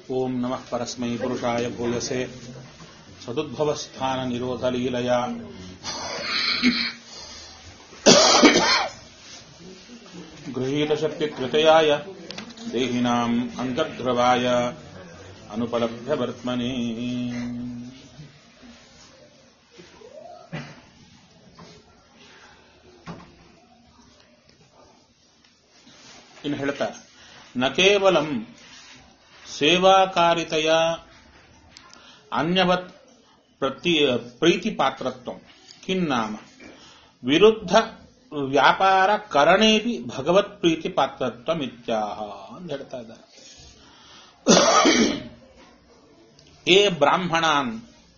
ಓಂ ನಮಃ ಪರಸ್ಮೈ ಪುರುಷಾಯ ಭೂಯಸೆ ಸದುದ್ಭವಸ್ಥಾನ ನಿರೋಧಲೀಲಯ ಗೃಹೀತಶಕ್ತಿಕೃತಯಾಯ ದೇಹಿನಾಂ ಅಂತರ್ಧ್ರುವಾಯ ಅನುಪಲಭ್ಯವರ್ತ್ಮನೇ ಇನ್ನು ಹೇಳ್ತಾರೆ ನ ಕೇವಲಂ ಸೇವಾಕಾರಿತೆಯ ಅನ್ಯವತ್ ಪ್ರತಿ ಪ್ರೀತಿಪಾತ್ರತ್ವ ಕಿನ್ನಾಮ ವಿರುದ್ಧ ವ್ಯಾಪಾರ ಕರಣೇಪಿ ಭಗವತ್ ಪ್ರೀತಿ ಪಾತ್ರತ್ವ ಮಿತ್ಯಾಹ ಅಂತ ಹೇಳ್ತಾ ಇದ್ದಾರೆ ಏ ಬ್ರಾಹ್ಮಣಾನ್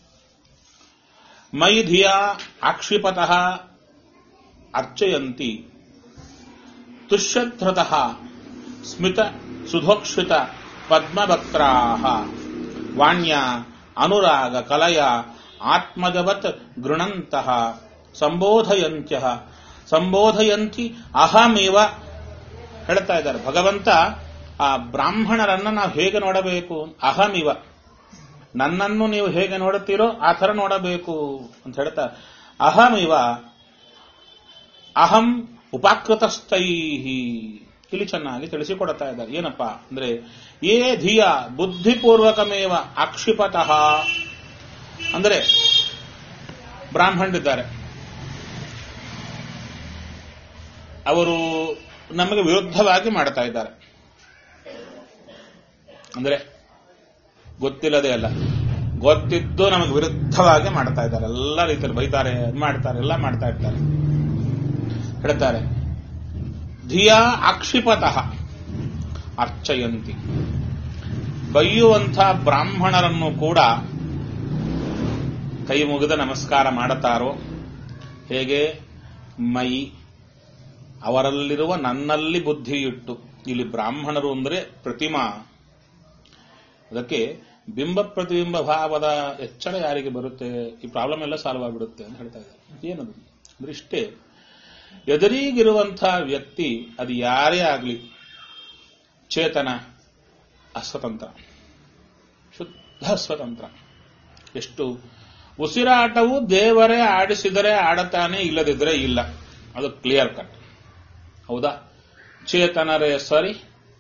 ಮೈ ಧಿಯಾ ಆಕ್ಷಿಪತಃ ಅರ್ಚಯಂತಿ ತುಷ್ಯಧೃತಃ ಸ್ಮಿತ ಸುಧೋಕ್ಷಿತ ಪದ್ಮಭಕ್ತ್ರಾ ವಾಣ್ಯ ಅನುರಾಗ ಕಲಯ ಆತ್ಮಜವತ್ ಗೃಣಂತಹ ಸಂಬೋಧಯಂತ್ಯ ಸಂಬೋಧಯಂತಿ ಅಹಮಿವ ಹೇಳ್ತಾ ಇದ್ದಾರೆ ಭಗವಂತ ಆ ಬ್ರಾಹ್ಮಣರನ್ನ ನಾವು ಹೇಗೆ ನೋಡಬೇಕು ಅಹಮಿವ ನನ್ನನ್ನು ನೀವು ಹೇಗೆ ನೋಡುತ್ತೀರೋ ಆ ಥರ ನೋಡಬೇಕು ಅಂತ ಹೇಳ್ತಾ ಅಹಮಿವ ಅಹಂ ಉಪಾಕೃತಸ್ಥೈ ಇಲ್ಲಿ ಚೆನ್ನಾಗಿ ತಿಳಿಸಿಕೊಡ್ತಾ ಇದ್ದಾರೆ ಏನಪ್ಪಾ ಅಂದ್ರೆ ಏ ಧಿಯ ಬುದ್ಧಿಪೂರ್ವಕಮೇವ ಆಕ್ಷಿಪತಃ ಅಂದರೆ ಬ್ರಾಹ್ಮಣರಿದ್ದಾರೆ ಅವರು ನಮಗೆ ವಿರುದ್ಧವಾಗಿ ಮಾಡ್ತಾ ಇದ್ದಾರೆ ಅಂದ್ರೆ ಗೊತ್ತಿಲ್ಲದೆ ಅಲ್ಲ ಗೊತ್ತಿದ್ದು ನಮಗೆ ವಿರುದ್ಧವಾಗಿ ಮಾಡ್ತಾ ಇದ್ದಾರೆ ಎಲ್ಲ ರೀತಿಯಲ್ಲಿ ಬೈತಾರೆ ಮಾಡ್ತಾರೆ ಎಲ್ಲ ಮಾಡ್ತಾ ಇರ್ತಾರೆ ಹೇಳ್ತಾರೆ ಧಿಯಾ ಆಕ್ಷಿಪತಃ ಅರ್ಚಯಂತಿ ಬೈಯುವಂಥ ಬ್ರಾಹ್ಮಣರನ್ನು ಕೂಡ ಕೈ ಮುಗಿದ ನಮಸ್ಕಾರ ಮಾಡುತ್ತಾರೋ ಹೇಗೆ ಮೈ ಅವರಲ್ಲಿರುವ ನನ್ನಲ್ಲಿ ಬುದ್ಧಿ ಇಟ್ಟು ಇಲ್ಲಿ ಬ್ರಾಹ್ಮಣರು ಅಂದರೆ ಪ್ರತಿಮಾ ಅದಕ್ಕೆ ಬಿಂಬ ಪ್ರತಿಬಿಂಬ ಭಾವದ ಎಚ್ಚರ ಯಾರಿಗೆ ಬರುತ್ತೆ ಈ ಪ್ರಾಬ್ಲಮ್ ಎಲ್ಲ ಸಾಲ್ವ್ ಆಗಿಬಿಡುತ್ತೆ ಅಂತ ಹೇಳ್ತಾ ಇದ್ದಾರೆ ಏನದು ಅಂದ್ರೆ ಇಷ್ಟೇ ಎದುರಿಗಿರುವಂಥ ವ್ಯಕ್ತಿ ಅದು ಯಾರೇ ಆಗಲಿ ಚೇತನ ಅಸ್ವತಂತ್ರ ಶುದ್ಧ ಸ್ವತಂತ್ರ ಎಷ್ಟು ಉಸಿರಾಟವು ದೇವರೇ ಆಡಿಸಿದರೆ ಆಡತಾನೆ ಇಲ್ಲದಿದ್ರೆ ಇಲ್ಲ ಅದು ಕ್ಲಿಯರ್ ಕಟ್ ಹೌದಾ ಚೇತನರೇ ಸರಿ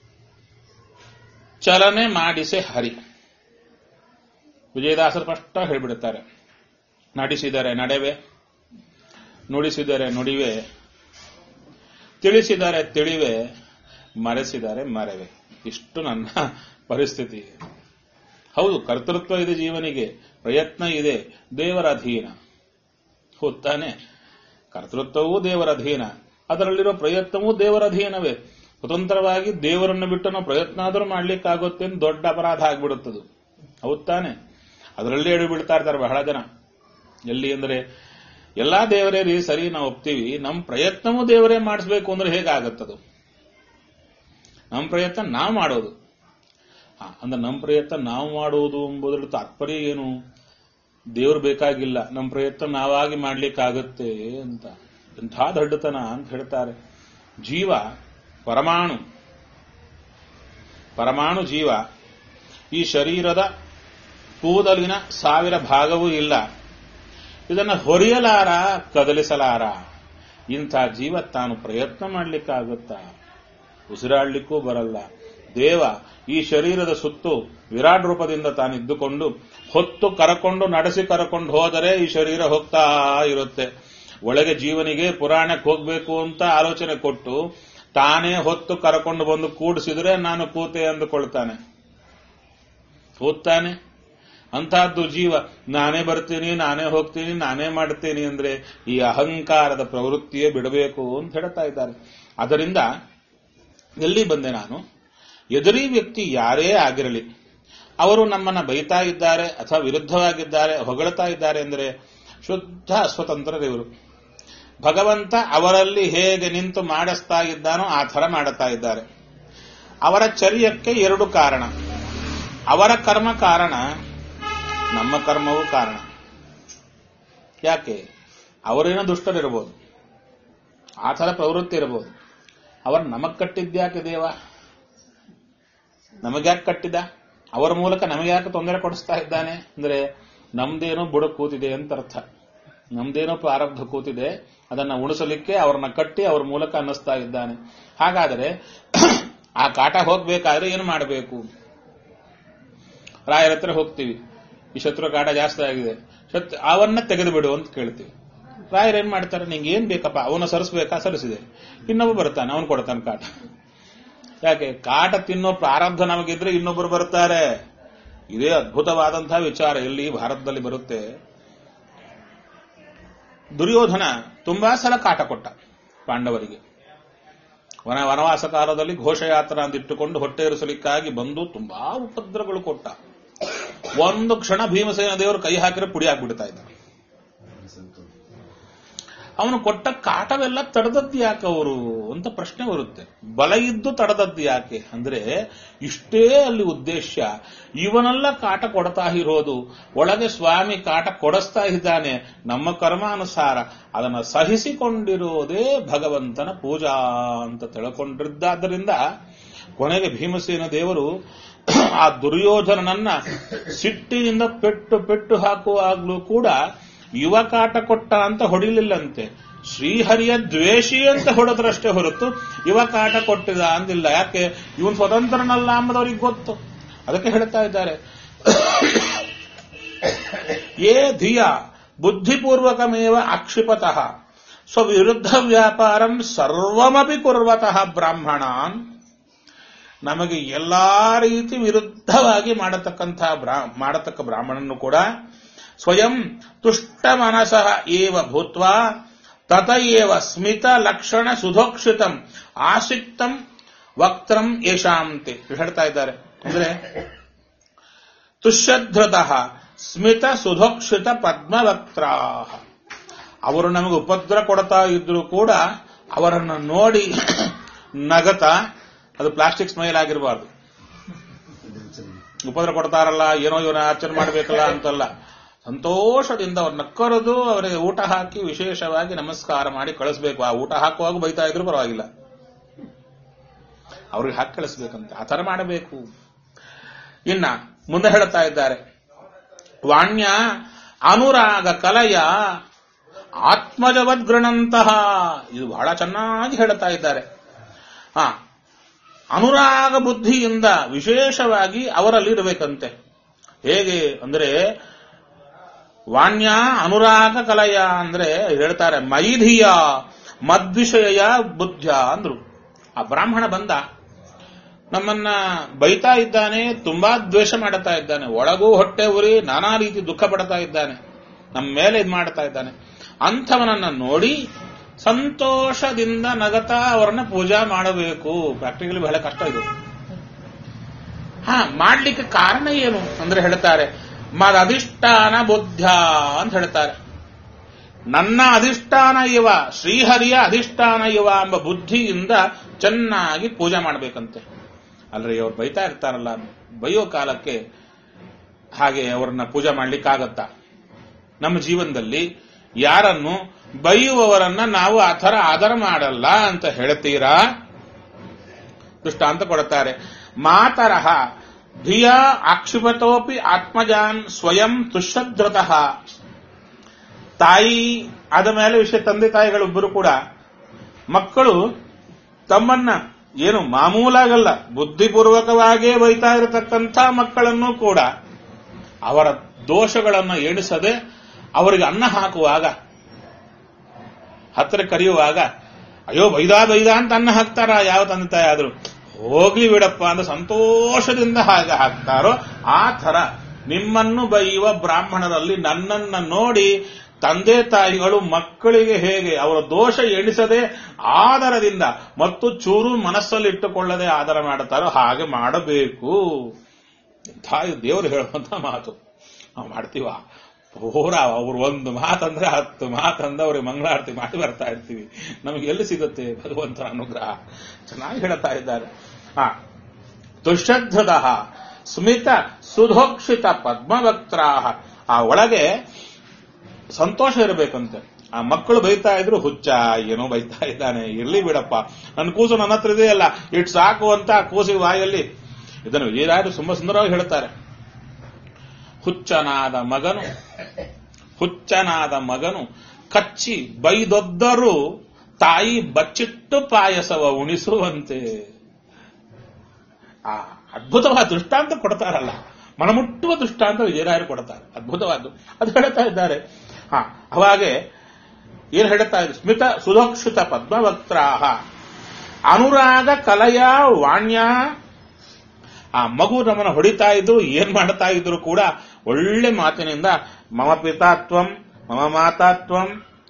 ಚಲನೆ ಮಾಡಿಸೆ ಹರಿ ವಿಜಯದಾಸರು ಸ್ಪಷ್ಟ ಹೇಳಿಬಿಡುತ್ತಾರೆ ನಡೆಸಿದರೆ ನಡೆವೆ ನುಡಿಸಿದರೆ ನುಡಿವೆ ತಿಳಿಸಿದರೆ ತಿಳಿವೆ ಮರೆಸಿದರೆ ಮರೆವೆ ಇಷ್ಟು ನನ್ನ ಪರಿಸ್ಥಿತಿ ಹೌದು ಕರ್ತೃತ್ವ ಇದೆ ಜೀವನಿಗೆ ಪ್ರಯತ್ನ ಇದೆ ದೇವರ ಅಧೀನ ಹೊತ್ತಾನೆ ಕರ್ತೃತ್ವವೂ ದೇವರ ಅಧೀನ ಅದರಲ್ಲಿರೋ ಪ್ರಯತ್ನವೂ ದೇವರ ಅಧೀನವೇ ಸ್ವತಂತ್ರವಾಗಿ ದೇವರನ್ನು ಬಿಟ್ಟು ನಾವು ಪ್ರಯತ್ನ ಆದರೂ ಮಾಡ್ಲಿಕ್ಕಾಗುತ್ತೆ ಅಂತ ದೊಡ್ಡ ಅಪರಾಧ ಆಗ್ಬಿಡುತ್ತದು ಹೌದ್ ತಾನೆ ಅದರಲ್ಲೇ ಎಡು ಬಿಡ್ತಾ ಇರ್ತಾರೆ ಬಹಳ ಜನ ಎಲ್ಲಿ ಅಂದ್ರೆ ಎಲ್ಲಾ ದೇವರೇ ರೀ ಸರಿ ನಾವು ಒಪ್ತೀವಿ ನಮ್ಮ ಪ್ರಯತ್ನವೂ ದೇವರೇ ಮಾಡಿಸ್ಬೇಕು ಅಂದ್ರೆ ಹೇಗಾಗತ್ತದು ನಮ್ಮ ಪ್ರಯತ್ನ ನಾವು ಮಾಡೋದು ಅಂದ್ರೆ ನಮ್ಮ ಪ್ರಯತ್ನ ನಾವು ಮಾಡುವುದು ಎಂಬುದರ ತಾತ್ಪರ್ಯ ಏನು ದೇವ್ರು ಬೇಕಾಗಿಲ್ಲ ನಮ್ಮ ಪ್ರಯತ್ನ ನಾವಾಗಿ ಮಾಡ್ಲಿಕ್ಕಾಗತ್ತೆ ಅಂತ ಎಂಥ ದೊಡ್ಡತನ ಅಂತ ಹೇಳ್ತಾರೆ ಜೀವ ಪರಮಾಣು ಪರಮಾಣು ಜೀವ ಈ ಶರೀರದ ಕೂದಲಿನ ಸಾವಿರ ಭಾಗವೂ ಇಲ್ಲ ಇದನ್ನು ಹೊರೆಯಲಾರ ಕದಲಿಸಲಾರ ಇಂಥ ಜೀವ ತಾನು ಪ್ರಯತ್ನ ಮಾಡ್ಲಿಕ್ಕಾಗುತ್ತಾ ಉಸಿರಾಡ್ಲಿಕ್ಕೂ ಬರಲ್ಲ ದೇವ ಈ ಶರೀರದ ಸುತ್ತು ವಿರಾಟ್ ರೂಪದಿಂದ ತಾನಿದ್ದುಕೊಂಡು ಹೊತ್ತು ಕರಕೊಂಡು ನಡೆಸಿ ಕರಕೊಂಡು ಹೋದರೆ ಈ ಶರೀರ ಹೋಗ್ತಾ ಇರುತ್ತೆ ಒಳಗೆ ಜೀವನಿಗೆ ಪುರಾಣಕ್ಕೆ ಹೋಗ್ಬೇಕು ಅಂತ ಆಲೋಚನೆ ಕೊಟ್ಟು ತಾನೇ ಹೊತ್ತು ಕರಕೊಂಡು ಬಂದು ಕೂಡಿಸಿದ್ರೆ ನಾನು ಕೂತೆ ಅಂದುಕೊಳ್ತಾನೆ ಹೋಗ್ತಾನೆ ಅಂತಹದ್ದು ಜೀವ ನಾನೇ ಬರ್ತೀನಿ ನಾನೇ ಹೋಗ್ತೀನಿ ನಾನೇ ಮಾಡ್ತೀನಿ ಅಂದ್ರೆ ಈ ಅಹಂಕಾರದ ಪ್ರವೃತ್ತಿಯೇ ಬಿಡಬೇಕು ಅಂತ ಹೇಳ್ತಾ ಇದ್ದಾರೆ ಅದರಿಂದ ಎಲ್ಲಿ ಬಂದೆ ನಾನು ಎದುರಿ ವ್ಯಕ್ತಿ ಯಾರೇ ಆಗಿರಲಿ ಅವರು ನಮ್ಮನ್ನ ಬೈತಾ ಇದ್ದಾರೆ ಅಥವಾ ವಿರುದ್ಧವಾಗಿದ್ದಾರೆ ಹೊಗಳ್ತಾ ಇದ್ದಾರೆ ಅಂದರೆ ಶುದ್ಧ ಸ್ವತಂತ್ರರಿವರು ಭಗವಂತ ಅವರಲ್ಲಿ ಹೇಗೆ ನಿಂತು ಮಾಡಿಸ್ತಾ ಇದ್ದಾನೋ ಆ ಥರ ಮಾಡುತ್ತಾ ಇದ್ದಾರೆ ಅವರ ಚರ್ಯಕ್ಕೆ ಎರಡು ಕಾರಣ ಅವರ ಕರ್ಮ ಕಾರಣ ನಮ್ಮ ಕರ್ಮವೂ ಕಾರಣ ಯಾಕೆ ಅವರೇನೋ ದುಷ್ಟರಿರ್ಬೋದು ಆ ಥರ ಪ್ರವೃತ್ತಿ ಇರಬಹುದು ಅವರು ನಮಗ್ ಕಟ್ಟಿದ್ಯಾಕೆ ದೇವ ನಮಗ್ಯಾಕೆ ಕಟ್ಟಿದ ಅವರ ಮೂಲಕ ನಮಗೆ ಯಾಕೆ ತೊಂದರೆ ಕೊಡಿಸ್ತಾ ಇದ್ದಾನೆ ಅಂದ್ರೆ ನಮ್ದೇನೋ ಬುಡ ಕೂತಿದೆ ಅಂತ ಅರ್ಥ ನಮ್ದೇನೋ ಪ್ರಾರಬ್ಧ ಕೂತಿದೆ ಅದನ್ನ ಉಣಿಸಲಿಕ್ಕೆ ಅವ್ರನ್ನ ಕಟ್ಟಿ ಅವ್ರ ಮೂಲಕ ಅನ್ನಿಸ್ತಾ ಇದ್ದಾನೆ ಹಾಗಾದರೆ ಆ ಕಾಟ ಹೋಗ್ಬೇಕಾದ್ರೆ ಏನು ಮಾಡಬೇಕು ರಾಯರ ಹತ್ರ ಹೋಗ್ತೀವಿ ಈ ಶತ್ರು ಕಾಟ ಜಾಸ್ತಿ ಆಗಿದೆ ಶತ್ ಅವನ್ನ ತೆಗೆದು ಬಿಡು ಅಂತ ಕೇಳ್ತೀವಿ ರಾಯರ್ ಏನ್ ಮಾಡ್ತಾರೆ ನಿಂಗೆ ಏನ್ ಬೇಕಪ್ಪ ಅವನ ಸರಿಸ್ಬೇಕಾ ಸರಿಸಿದೆ ಇನ್ನೊಬ್ಬ ಬರ್ತಾನೆ ಅವನು ಕೊಡ್ತಾನೆ ಕಾಟ ಯಾಕೆ ಕಾಟ ತಿನ್ನೋ ಪ್ರಾರಬ್ಧ ನಮಗಿದ್ರೆ ಇನ್ನೊಬ್ಬರು ಬರ್ತಾರೆ ಇದೇ ಅದ್ಭುತವಾದಂತಹ ವಿಚಾರ ಎಲ್ಲಿ ಭಾರತದಲ್ಲಿ ಬರುತ್ತೆ ದುರ್ಯೋಧನ ತುಂಬಾ ಸಲ ಕಾಟ ಕೊಟ್ಟ ಪಾಂಡವರಿಗೆ ವನ ವನವಾಸ ಕಾಲದಲ್ಲಿ ಘೋಷಯಾತ್ರ ಅಂದಿಟ್ಟುಕೊಂಡು ಹೊಟ್ಟೆ ಇರಿಸಲಿಕ್ಕಾಗಿ ಬಂದು ತುಂಬಾ ಉಪದ್ರಗಳು ಕೊಟ್ಟ ಒಂದು ಕ್ಷಣ ಭೀಮಸೇನ ದೇವರು ಕೈ ಹಾಕಿದ್ರೆ ಪುಡಿ ಹಾಕ್ಬಿಡ್ತಾ ಇದ್ದ ಅವನು ಕೊಟ್ಟ ಕಾಟವೆಲ್ಲ ತಡೆದದ್ದು ಯಾಕೆ ಅವರು ಅಂತ ಪ್ರಶ್ನೆ ಬರುತ್ತೆ ಬಲ ಇದ್ದು ತಡೆದದ್ದು ಯಾಕೆ ಅಂದ್ರೆ ಇಷ್ಟೇ ಅಲ್ಲಿ ಉದ್ದೇಶ ಇವನೆಲ್ಲ ಕಾಟ ಕೊಡ್ತಾ ಇರೋದು ಒಳಗೆ ಸ್ವಾಮಿ ಕಾಟ ಕೊಡಿಸ್ತಾ ಇದ್ದಾನೆ ನಮ್ಮ ಕರ್ಮಾನುಸಾರ ಅದನ್ನ ಸಹಿಸಿಕೊಂಡಿರೋದೇ ಭಗವಂತನ ಪೂಜಾ ಅಂತ ತಿಳ್ಕೊಂಡಿದ್ದಾದ್ದರಿಂದ ಕೊನೆಗೆ ಭೀಮಸೇನ ದೇವರು ಆ ದುರ್ಯೋಧನನನ್ನ ಸಿಟ್ಟಿನಿಂದ ಪೆಟ್ಟು ಪೆಟ್ಟು ಹಾಕುವಾಗ್ಲೂ ಕೂಡ ಯುವ ಕಾಟ ಕೊಟ್ಟ ಅಂತ ಹೊಡಿಲಿಲ್ಲಂತೆ ಶ್ರೀಹರಿಯ ದ್ವೇಷಿ ಅಂತ ಹೊಡೆದ್ರಷ್ಟೇ ಹೊರತು ಯುವ ಕಾಟ ಕೊಟ್ಟಿದ ಅಂದಿಲ್ಲ ಯಾಕೆ ಇವನ್ ಸ್ವತಂತ್ರನಲ್ಲ ಅಂಬದವ್ರಿಗೆ ಗೊತ್ತು ಅದಕ್ಕೆ ಹೇಳ್ತಾ ಇದ್ದಾರೆ ಏ ಧಿಯ ಬುದ್ಧಿಪೂರ್ವಕಮೇವ ಆಕ್ಷಿಪತಃ ಸ್ವವಿರುದ್ಧ ವ್ಯಾಪಾರಂ ಸರ್ವಮಪಿ ಕುರ್ವತಃ ಬ್ರಾಹ್ಮಣಾನ್ ನಮಗೆ ಎಲ್ಲಾ ರೀತಿ ವಿರುದ್ಧವಾಗಿ ಮಾಡತಕ್ಕಂಥ ಮಾಡತಕ್ಕ ಬ್ರಾಹ್ಮಣನ್ನು ಕೂಡ ಸ್ವಯಂ ತುಷ್ಟ ಮನಸಃ ಏವ ಭೂತ್ವ ತತ ಏವ ಸ್ಮಿತ ಲಕ್ಷಣ ಸುಧೋಕ್ಷಿತಂ ಆಸಿಕ್ತಂ ವಕ್ತ್ರಂ ಯಶಾಂತೆ ಹೇಳ್ತಾ ಇದ್ದಾರೆ ಅಂದ್ರೆ ತುಷ್ಯಧೃತಃ ಸ್ಮಿತ ಸುಧೋಕ್ಷಿತ ಪದ್ಮವಕ್ತ್ರಾ ಅವರು ನಮಗೆ ಉಪದ್ರ ಕೊಡ್ತಾ ಇದ್ರು ಕೂಡ ಅವರನ್ನು ನೋಡಿ ನಗತ ಅದು ಪ್ಲಾಸ್ಟಿಕ್ ಸ್ಮೈಲ್ ಆಗಿರಬಾರ್ದು ಉಪದ್ರ ಕೊಡ್ತಾರಲ್ಲ ಏನೋ ಇವನ ಆಚರಣೆ ಮಾಡಬೇಕಲ್ಲ ಅಂತಲ್ಲ ಸಂತೋಷದಿಂದ ಅವ್ರನ್ನ ಕರೆದು ಅವರಿಗೆ ಊಟ ಹಾಕಿ ವಿಶೇಷವಾಗಿ ನಮಸ್ಕಾರ ಮಾಡಿ ಕಳಿಸ್ಬೇಕು ಆ ಊಟ ಹಾಕುವಾಗ ಬೈತಾ ಇದ್ರು ಪರವಾಗಿಲ್ಲ ಅವ್ರಿಗೆ ಹಾಕಿ ಕಳಿಸ್ಬೇಕಂತೆ ಆ ತರ ಮಾಡಬೇಕು ಇನ್ನ ಮುಂದೆ ಹೇಳ್ತಾ ಇದ್ದಾರೆ ವಾಣ್ಯ ಅನುರಾಗ ಕಲಯ ಆತ್ಮಜವದ್ಗೃಣಂತಹ ಇದು ಬಹಳ ಚೆನ್ನಾಗಿ ಹೇಳ್ತಾ ಇದ್ದಾರೆ ಹಾ ಅನುರಾಗ ಬುದ್ಧಿಯಿಂದ ವಿಶೇಷವಾಗಿ ಅವರಲ್ಲಿ ಇರಬೇಕಂತೆ ಹೇಗೆ ಅಂದ್ರೆ ವಾಣ್ಯ ಅನುರಾಗ ಕಲಯ ಅಂದ್ರೆ ಹೇಳ್ತಾರೆ ಮೈಧಿಯ ಮದ್ವಿಷಯ ಬುದ್ಧ ಅಂದ್ರು ಆ ಬ್ರಾಹ್ಮಣ ಬಂದ ನಮ್ಮನ್ನ ಬೈತಾ ಇದ್ದಾನೆ ತುಂಬಾ ದ್ವೇಷ ಮಾಡುತ್ತಾ ಇದ್ದಾನೆ ಒಳಗೂ ಹೊಟ್ಟೆ ಉರಿ ನಾನಾ ರೀತಿ ದುಃಖ ಪಡ್ತಾ ಇದ್ದಾನೆ ನಮ್ಮ ಮೇಲೆ ಇದು ಮಾಡ್ತಾ ಇದ್ದಾನೆ ಅಂಥವನನ್ನ ನೋಡಿ ಸಂತೋಷದಿಂದ ನಗತಾ ಅವರನ್ನ ಪೂಜಾ ಮಾಡಬೇಕು ಪ್ರಾಕ್ಟಿಕಲಿ ಬಹಳ ಕಷ್ಟ ಇದು ಹಾ ಮಾಡ್ಲಿಕ್ಕೆ ಕಾರಣ ಏನು ಅಂದ್ರೆ ಹೇಳ್ತಾರೆ ಮದ ಅಧಿಷ್ಠಾನ ಬುದ್ಧ ಅಂತ ಹೇಳ್ತಾರೆ ನನ್ನ ಅಧಿಷ್ಠಾನ ಇವ ಶ್ರೀಹರಿಯ ಅಧಿಷ್ಠಾನ ಇವ ಎಂಬ ಬುದ್ಧಿಯಿಂದ ಚೆನ್ನಾಗಿ ಪೂಜೆ ಮಾಡಬೇಕಂತೆ ಅಲ್ರಿ ಅವ್ರು ಬೈತಾ ಇರ್ತಾರಲ್ಲ ಬೈಯೋ ಕಾಲಕ್ಕೆ ಹಾಗೆ ಅವ್ರನ್ನ ಪೂಜೆ ಮಾಡ್ಲಿಕ್ಕಾಗತ್ತಾ ನಮ್ಮ ಜೀವನದಲ್ಲಿ ಯಾರನ್ನು ಬೈಯುವವರನ್ನ ನಾವು ಆ ಥರ ಆದರ ಮಾಡಲ್ಲ ಅಂತ ಹೇಳ್ತೀರಾ ದೃಷ್ಟಾಂತ ಕೊಡುತ್ತಾರೆ ಮಾತರಹ ಧಿಯ ಆಕ್ಷಿಪತೋಪಿ ಆತ್ಮಜಾನ್ ಸ್ವಯಂ ತುಷದ್ರತಃ ತಾಯಿ ಆದ ಮೇಲೆ ವಿಷಯ ತಂದೆ ತಾಯಿಗಳಿಬ್ಬರು ಕೂಡ ಮಕ್ಕಳು ತಮ್ಮನ್ನ ಏನು ಮಾಮೂಲಾಗಲ್ಲ ಬುದ್ಧಿಪೂರ್ವಕವಾಗಿಯೇ ಬೈತಾ ಇರತಕ್ಕಂಥ ಮಕ್ಕಳನ್ನು ಕೂಡ ಅವರ ದೋಷಗಳನ್ನು ಎಣಿಸದೆ ಅವರಿಗೆ ಅನ್ನ ಹಾಕುವಾಗ ಹತ್ತಿರ ಕರೆಯುವಾಗ ಅಯ್ಯೋ ಬೈದಾ ಬೈದಾ ಅಂತ ಅನ್ನ ಹಾಕ್ತಾರ ಯಾವ ತಂದೆ ತಾಯಿ ಆದ್ರು ಹೋಗ್ಲಿ ಬಿಡಪ್ಪ ಅಂತ ಸಂತೋಷದಿಂದ ಹಾಗೆ ಹಾಕ್ತಾರೋ ಆ ತರ ನಿಮ್ಮನ್ನು ಬೈಯುವ ಬ್ರಾಹ್ಮಣರಲ್ಲಿ ನನ್ನನ್ನ ನೋಡಿ ತಂದೆ ತಾಯಿಗಳು ಮಕ್ಕಳಿಗೆ ಹೇಗೆ ಅವರ ದೋಷ ಎಣಿಸದೆ ಆದರದಿಂದ ಮತ್ತು ಚೂರು ಮನಸ್ಸಲ್ಲಿಟ್ಟುಕೊಳ್ಳದೆ ಆದರ ಮಾಡುತ್ತಾರೋ ಹಾಗೆ ಮಾಡಬೇಕು ತಾಯಿ ದೇವರು ಹೇಳುವಂತ ಮಾತು ನಾವು ಮಾಡ್ತೀವ ಪೂರ ಅವ್ರು ಒಂದು ಮಾತಂದ್ರೆ ಹತ್ತು ಮಾತಂದ ಅವ್ರಿಗೆ ಮಂಗಳಾರತಿ ಮಾಡಿ ಬರ್ತಾ ಇರ್ತೀವಿ ನಮಗೆ ಎಲ್ಲಿ ಸಿಗುತ್ತೆ ಭಗವಂತನ ಅನುಗ್ರಹ ಚೆನ್ನಾಗಿ ಹೇಳ್ತಾ ಇದ್ದಾರೆ ಹಾ ತುಷದ್ಧದ ಸ್ಮಿತ ಸುಧೋಕ್ಷಿತ ಪದ್ಮವಕ್ತ್ರಾಹ ಆ ಒಳಗೆ ಸಂತೋಷ ಇರಬೇಕಂತೆ ಆ ಮಕ್ಕಳು ಬೈತಾ ಇದ್ರು ಹುಚ್ಚ ಏನೋ ಬೈತಾ ಇದ್ದಾನೆ ಇರ್ಲಿ ಬಿಡಪ್ಪ ನನ್ನ ಕೂಸು ನನ್ನ ಹತ್ರ ಇದೆಯಲ್ಲ ಇಟ್ ಸಾಕು ಅಂತ ಆ ಕೂಸಿಗೆ ವಾಯಲ್ಲಿ ಇದನ್ನು ವಿಜಯರಾಯರು ತುಂಬಾ ಸುಂದರವಾಗಿ ಹೇಳ್ತಾರೆ ಹುಚ್ಚನಾದ ಮಗನು ಹುಚ್ಚನಾದ ಮಗನು ಕಚ್ಚಿ ಬೈದೊದ್ದರೂ ತಾಯಿ ಬಚ್ಚಿಟ್ಟು ಪಾಯಸವ ಉಣಿಸುವಂತೆ ಆ ಅದ್ಭುತವಾದ ದೃಷ್ಟಾಂತ ಕೊಡ್ತಾರಲ್ಲ ಮನಮುಟ್ಟುವ ದೃಷ್ಟಾಂತ ವಿಜಯರಾಯರು ಕೊಡ್ತಾರೆ ಅದ್ಭುತವಾದ್ದು ಅದು ಹೇಳ್ತಾ ಇದ್ದಾರೆ ಹಾ ಅವಾಗೆ ಏನ್ ಹೇಳ್ತಾ ಇದೆ ಸ್ಮಿತ ಸುಧೋಕ್ಷಿತ ಪದ್ಮವಕ್ತ್ರಾಹ ಅನುರಾಗ ಕಲಯ ವಾಣ್ಯ ಆ ಮಗು ನಮ್ಮನ್ನ ಹೊಡಿತಾ ಇದ್ರು ಏನ್ ಮಾಡ್ತಾ ಇದ್ರು ಕೂಡ ಒಳ್ಳೆ ಮಾತಿನಿಂದ ಮಮ ಪಿತಾತ್ವಂ ಮಮ ಮಾತಾತ್ವಂ